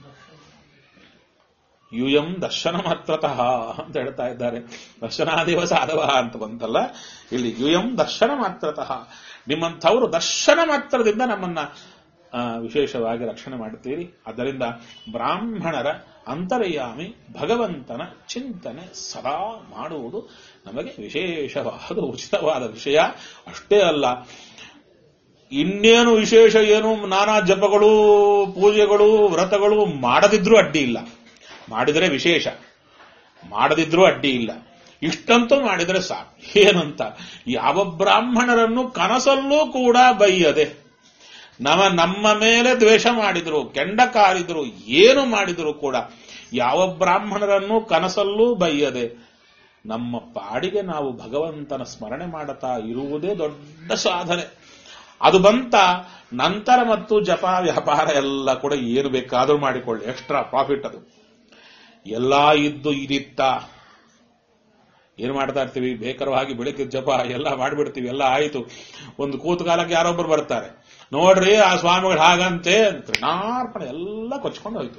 ಯುಯಂ ದರ್ಶನ ಮಾತ್ರತಃ ಅಂತ ಹೇಳ್ತಾ ಇದ್ದಾರೆ ದರ್ಶನಾದೇವ ಸಾಧವ ಅಂತ ಬಂತಲ್ಲ ಇಲ್ಲಿ ಯುಯಂ ದರ್ಶನ ಮಾತ್ರತಃ ನಿಮ್ಮಂಥವರು ದರ್ಶನ ಮಾತ್ರದಿಂದ ನಮ್ಮನ್ನ ವಿಶೇಷವಾಗಿ ರಕ್ಷಣೆ ಮಾಡುತ್ತೀರಿ ಆದ್ದರಿಂದ ಬ್ರಾಹ್ಮಣರ ಅಂತರ್ಯಾಮಿ ಭಗವಂತನ ಚಿಂತನೆ ಸದಾ ಮಾಡುವುದು ನಮಗೆ ವಿಶೇಷವಾದ ಉಚಿತವಾದ ವಿಷಯ ಅಷ್ಟೇ ಅಲ್ಲ ಇನ್ನೇನು ವಿಶೇಷ ಏನು ನಾನಾ ಜಪಗಳು ಪೂಜೆಗಳು ವ್ರತಗಳು ಮಾಡದಿದ್ರೂ ಅಡ್ಡಿ ಇಲ್ಲ ಮಾಡಿದರೆ ವಿಶೇಷ ಮಾಡದಿದ್ರೂ ಅಡ್ಡಿ ಇಲ್ಲ ಇಷ್ಟಂತೂ ಮಾಡಿದರೆ ಸಾಕು ಏನಂತ ಯಾವ ಬ್ರಾಹ್ಮಣರನ್ನು ಕನಸಲ್ಲೂ ಕೂಡ ಬೈಯದೆ ನಮ ನಮ್ಮ ಮೇಲೆ ದ್ವೇಷ ಮಾಡಿದ್ರು ಕೆಂಡ ಕಾರಿದ್ರು ಏನು ಮಾಡಿದ್ರು ಕೂಡ ಯಾವ ಬ್ರಾಹ್ಮಣರನ್ನು ಕನಸಲ್ಲೂ ಬೈಯದೆ ನಮ್ಮ ಪಾಡಿಗೆ ನಾವು ಭಗವಂತನ ಸ್ಮರಣೆ ಮಾಡುತ್ತಾ ಇರುವುದೇ ದೊಡ್ಡ ಸಾಧನೆ ಅದು ಬಂತ ನಂತರ ಮತ್ತು ಜಪ ವ್ಯಾಪಾರ ಎಲ್ಲ ಕೂಡ ಏನು ಬೇಕಾದರೂ ಮಾಡಿಕೊಳ್ಳಿ ಎಕ್ಸ್ಟ್ರಾ ಪ್ರಾಫಿಟ್ ಅದು ಎಲ್ಲ ಇದ್ದು ಇದಿತ್ತ ಏನ್ ಮಾಡ್ತಾ ಇರ್ತೀವಿ ಬೇಕರವಾಗಿ ಬೆಳಗ್ಗೆ ಜಪ ಎಲ್ಲ ಮಾಡಿಬಿಡ್ತೀವಿ ಎಲ್ಲ ಆಯಿತು ಒಂದು ಕೂತುಕಾಲಕ್ಕೆ ಯಾರೊಬ್ಬರು ಬರ್ತಾರೆ ನೋಡ್ರಿ ಆ ಸ್ವಾಮಿಗಳು ಹಾಗಂತೆ ಕೃಷ್ಣಾರ್ಪಣೆ ಎಲ್ಲ ಕೊಚ್ಕೊಂಡು ಹೋಯ್ತು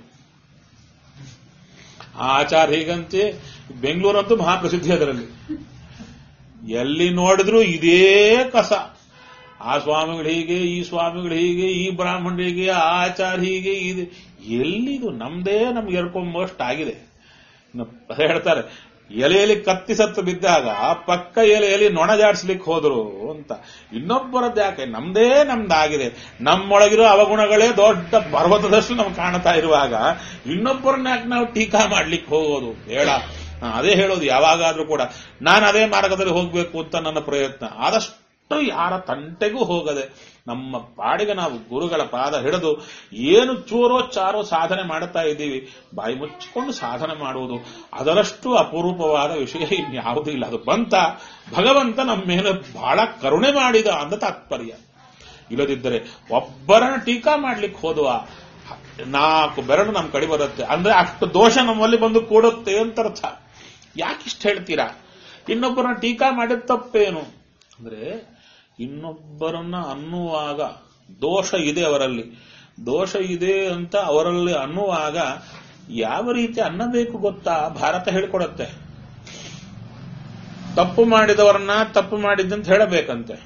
ಆಚಾರ ಹೀಗಂತೆ ಬೆಂಗಳೂರಂತೂ ಮಹಾಪ್ರಸಿದ್ಧಿ ಅದರಲ್ಲಿ ಎಲ್ಲಿ ನೋಡಿದ್ರು ಇದೇ ಕಸ ಆ ಸ್ವಾಮಿಗಳು ಹೀಗೆ ಈ ಸ್ವಾಮಿಗಳು ಹೀಗೆ ಈ ಬ್ರಾಹ್ಮಣರಿಗೆ ಆ ಆಚಾರ ಹೀಗೆ ಇದೆ ಎಲ್ಲಿದು ನಮ್ದೇ ನಮ್ಗೆ ಎರ್ಕೊಂಬಷ್ಟು ಆಗಿದೆ ಇನ್ನು ಅದೇ ಹೇಳ್ತಾರೆ ಎಲೆಯಲ್ಲಿ ಕತ್ತಿ ಸತ್ತು ಬಿದ್ದಾಗ ಪಕ್ಕ ಎಲೆಯಲ್ಲಿ ನೊಣಜಾಡ್ಸ್ಲಿಕ್ಕೆ ಹೋದ್ರು ಅಂತ ಇನ್ನೊಬ್ಬರದ್ದು ಯಾಕೆ ನಮ್ದೇ ನಮ್ದಾಗಿದೆ ನಮ್ಮೊಳಗಿರೋ ಅವಗುಣಗಳೇ ದೊಡ್ಡ ಪರ್ವತದಷ್ಟು ನಮ್ಗೆ ಕಾಣ್ತಾ ಇರುವಾಗ ಇನ್ನೊಬ್ಬರನ್ನ ಯಾಕೆ ನಾವು ಟೀಕಾ ಮಾಡ್ಲಿಕ್ಕೆ ಹೋಗೋದು ಬೇಡ ನಾ ಅದೇ ಹೇಳೋದು ಯಾವಾಗಾದ್ರೂ ಕೂಡ ನಾನು ಅದೇ ಮಾರ್ಗದಲ್ಲಿ ಹೋಗ್ಬೇಕು ಅಂತ ನನ್ನ ಪ್ರಯತ್ನ ಆದಷ್ಟು ಯಾರ ತಂಟೆಗೂ ಹೋಗದೆ ನಮ್ಮ ಪಾಡಿಗೆ ನಾವು ಗುರುಗಳ ಪಾದ ಹಿಡಿದು ಏನು ಚೂರೋ ಚಾರೋ ಸಾಧನೆ ಮಾಡುತ್ತಾ ಇದ್ದೀವಿ ಬಾಯಿ ಮುಚ್ಚಿಕೊಂಡು ಸಾಧನೆ ಮಾಡುವುದು ಅದರಷ್ಟು ಅಪರೂಪವಾದ ವಿಷಯ ಇನ್ಯಾವುದೂ ಇಲ್ಲ ಅದು ಬಂತ ಭಗವಂತ ನಮ್ಮ ಮೇಲೆ ಬಹಳ ಕರುಣೆ ಮಾಡಿದ ಅಂತ ತಾತ್ಪರ್ಯ ಇಲ್ಲದಿದ್ದರೆ ಒಬ್ಬರನ್ನ ಟೀಕಾ ಮಾಡ್ಲಿಕ್ಕೆ ಹೋದುವ ನಾಲ್ಕು ಬೆರಳು ನಮ್ಮ ಕಡೆ ಬರುತ್ತೆ ಅಂದ್ರೆ ಅಷ್ಟು ದೋಷ ನಮ್ಮಲ್ಲಿ ಬಂದು ಕೂಡುತ್ತೆ ಅಂತ ಅರ್ಥ ಯಾಕಿಷ್ಟು ಹೇಳ್ತೀರಾ ಇನ್ನೊಬ್ಬರನ್ನ ಟೀಕಾ ಮಾಡಿದ ತಪ್ಪೇನು ಅಂದ್ರೆ ಇನ್ನೊಬ್ಬರನ್ನ ಅನ್ನುವಾಗ ದೋಷ ಇದೆ ಅವರಲ್ಲಿ ದೋಷ ಇದೆ ಅಂತ ಅವರಲ್ಲಿ ಅನ್ನುವಾಗ ಯಾವ ರೀತಿ ಅನ್ನಬೇಕು ಗೊತ್ತಾ ಭಾರತ ಹೇಳ್ಕೊಡತ್ತೆ ತಪ್ಪು ಮಾಡಿದವರನ್ನ ತಪ್ಪು ಮಾಡಿದ್ದಂತ ಹೇಳಬೇಕಂತೆ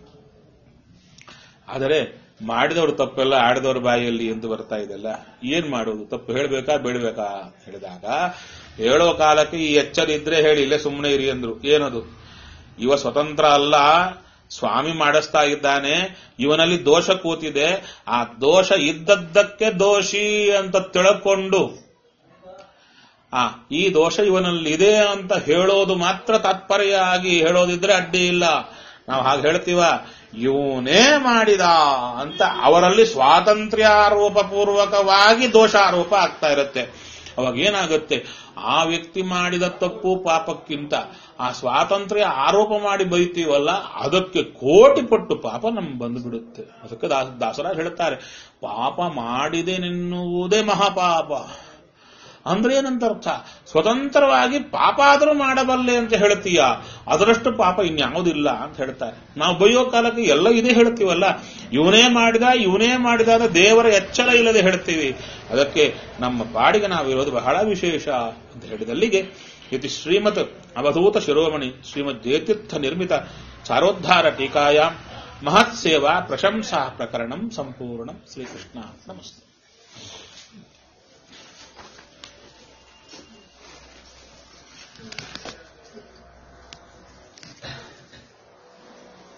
ಆದರೆ ಮಾಡಿದವರು ತಪ್ಪೆಲ್ಲ ಆಡಿದವ್ರ ಬಾಯಿಯಲ್ಲಿ ಎಂದು ಬರ್ತಾ ಇದೆಲ್ಲ ಏನ್ ಮಾಡೋದು ತಪ್ಪು ಹೇಳ್ಬೇಕಾ ಬೇಡಬೇಕಾ ಹೇಳಿದಾಗ ಹೇಳೋ ಕಾಲಕ್ಕೆ ಈ ಎಚ್ಚರ ಇದ್ರೆ ಹೇಳಿ ಇಲ್ಲೇ ಸುಮ್ಮನೆ ಇರಿ ಅಂದ್ರು ಏನದು ಇವ ಸ್ವತಂತ್ರ ಅಲ್ಲ ಸ್ವಾಮಿ ಮಾಡಿಸ್ತಾ ಇದ್ದಾನೆ ಇವನಲ್ಲಿ ದೋಷ ಕೂತಿದೆ ಆ ದೋಷ ಇದ್ದದ್ದಕ್ಕೆ ದೋಷಿ ಅಂತ ತಿಳ್ಕೊಂಡು ಆ ಈ ದೋಷ ಇವನಲ್ಲಿ ಇದೆ ಅಂತ ಹೇಳೋದು ಮಾತ್ರ ತಾತ್ಪರ್ಯ ಆಗಿ ಹೇಳೋದಿದ್ರೆ ಅಡ್ಡಿ ಇಲ್ಲ ನಾವು ಹಾಗೆ ಹೇಳ್ತೀವ ಇವನೇ ಮಾಡಿದ ಅಂತ ಅವರಲ್ಲಿ ಸ್ವಾತಂತ್ರ್ಯಾರೋಪ ಪೂರ್ವಕವಾಗಿ ದೋಷಾರೋಪ ಆಗ್ತಾ ಇರುತ್ತೆ ಅವಾಗ ಏನಾಗುತ್ತೆ ಆ ವ್ಯಕ್ತಿ ಮಾಡಿದ ತಪ್ಪು ಪಾಪಕ್ಕಿಂತ ಆ ಸ್ವಾತಂತ್ರ್ಯ ಆರೋಪ ಮಾಡಿ ಬೈತೀವಲ್ಲ ಅದಕ್ಕೆ ಕೋಟಿ ಪಟ್ಟು ಪಾಪ ನಮ್ಗೆ ಬಂದು ಬಿಡುತ್ತೆ ಅದಕ್ಕೆ ದಾಸ ದಾಸರಾಜ್ ಹೇಳ್ತಾರೆ ಪಾಪ ಮಾಡಿದೆನೆನ್ನುವುದೇ ಮಹಾಪಾಪ ಅಂದ್ರೆ ಏನಂತ ಅರ್ಥ ಸ್ವತಂತ್ರವಾಗಿ ಪಾಪ ಆದರೂ ಮಾಡಬಲ್ಲೆ ಅಂತ ಹೇಳ್ತೀಯ ಅದರಷ್ಟು ಪಾಪ ಇನ್ಯಾವುದಿಲ್ಲ ಅಂತ ಹೇಳ್ತಾರೆ ನಾವು ಬೈಯೋ ಕಾಲಕ್ಕೆ ಎಲ್ಲ ಇದೇ ಹೇಳ್ತೀವಲ್ಲ ಇವನೇ ಮಾಡಿದ ಇವನೇ ಮಾಡಿದ ಅಂದ್ರೆ ದೇವರ ಎಚ್ಚರ ಇಲ್ಲದೆ ಹೇಳ್ತೀವಿ ಅದಕ್ಕೆ ನಮ್ಮ ಪಾಡಿಗೆ ನಾವಿರೋದು ಬಹಳ ವಿಶೇಷ ಅಂತ ಹೇಳಿದಲ್ಲಿಗೆ ಇತಿ ಶ್ರೀಮತ್ ಅವಧೂತ ಶಿರೋಮಣಿ ಶ್ರೀಮದ್ ಜಯತೀರ್ಥ ನಿರ್ಮಿತ ಸಾರೋದ್ಧಾರ ಟೀಕಾಯ ಮಹತ್ ಸೇವಾ ಪ್ರಶಂಸಾ ಪ್ರಕರಣಂ ಸಂಪೂರ್ಣ ಶ್ರೀಕೃಷ್ಣ ನಮಸ್ತೆ